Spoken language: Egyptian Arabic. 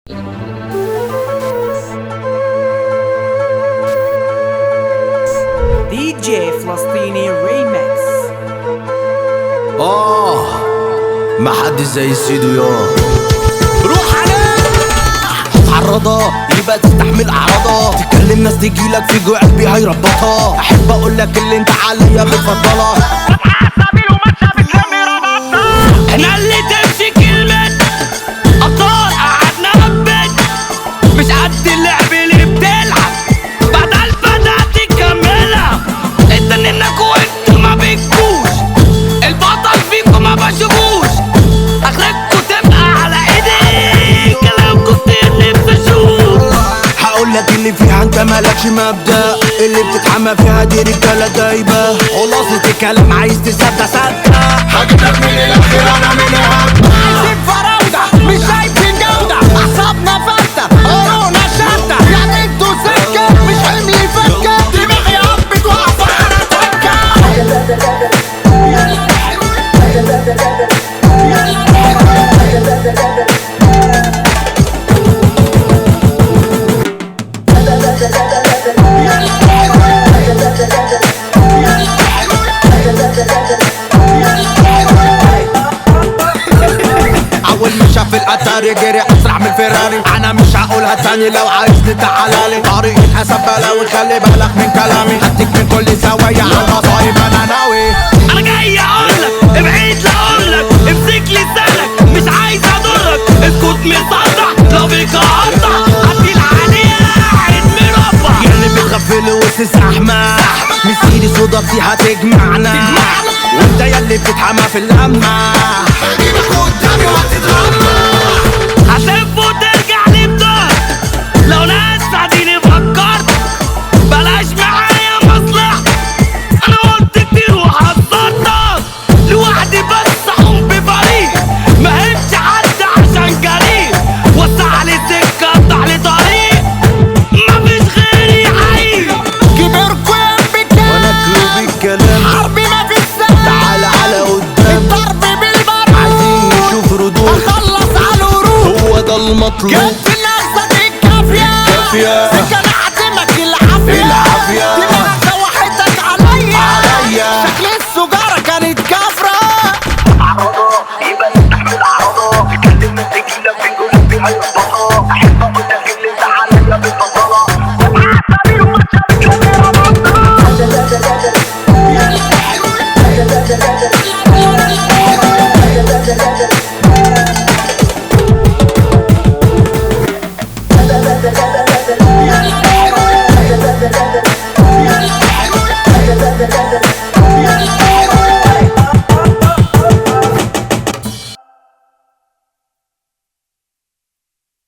دي جي فلسطيني ريمكس اه ما حد زي سيدو يا روح عليه تعرضها يبقى تستحمل اعراضها تتكلم ناس تجيلك في جوع قلبي هيربطها احب اقول لك اللي انت عليا بتفضلها احنا اللي تمشي كلمة ابطال قعدنا نبت مش قد اللعب اللي بتلعب بعد الفتى تكملها اتنينك وانتوا ما بتجوش البطل فيكم ما بشوفوش اخركوا تبقى على ايدي كلامكوا كتير نفسي اشوف هقول لك اللي فيها انت مالكش مبدا اللي بتتحمى فيها دي رجاله دايبه خلاصه الكلام عايز تصدق صدق هجيب لك من الاخر انا من عايزين فراوده مش شايفين جوده اعصابنا فلته قرونا شده يعني انتوا سكه مش حمل فكه دماغي قبت واقفه على تكه اول ما شاف الاتاري جري اسرع من فيراري انا مش هقولها تاني لو عايزني تعالالي طريق الحساب بلاوي خلي بالك من كلامي هديك من كل زوايا على المصايب انا ناوي انا جاي اقولك ابعد لاقولك امسك لسانك مش عايز اضرك اسكت مصدع لو بيك اقطع هدي العالية قاعد مربع اللي بتغفل وسط زحمة مسيري صدفي هتجمعنا وانت ياللي بتتحمى في اللمة هجيبك قدامي وهتتغمى هتلف وترجع لبدار لو ناس اديني فكرت بلاش معايا مصلحة انا قلت كتير وحذرتك لوحدي بس اقوم بفريق ما همش حد عشان جريء وسع لي سكة افتح لي طريق مفيش غيري حقيقي كبركوا يا بكام وانا قلوبي الكلام حربي ما في السلام تعال على قدام الضرب بالبارود عايزين نشوف ردود اخلص على الورود هو ده المطلوب جبت نفسك الكافية الكافية سكن اعتمك العافية العافية دماغك سوحتك عليا عليا شكل السجارة كانت كافرة يبقى يستحمل اعراضه تكلمنا تجيلك في قلوبي هيربطها احب اقول لك اللي انت عليا بالبطاله ومعاك سبيل وماشيه بتكملها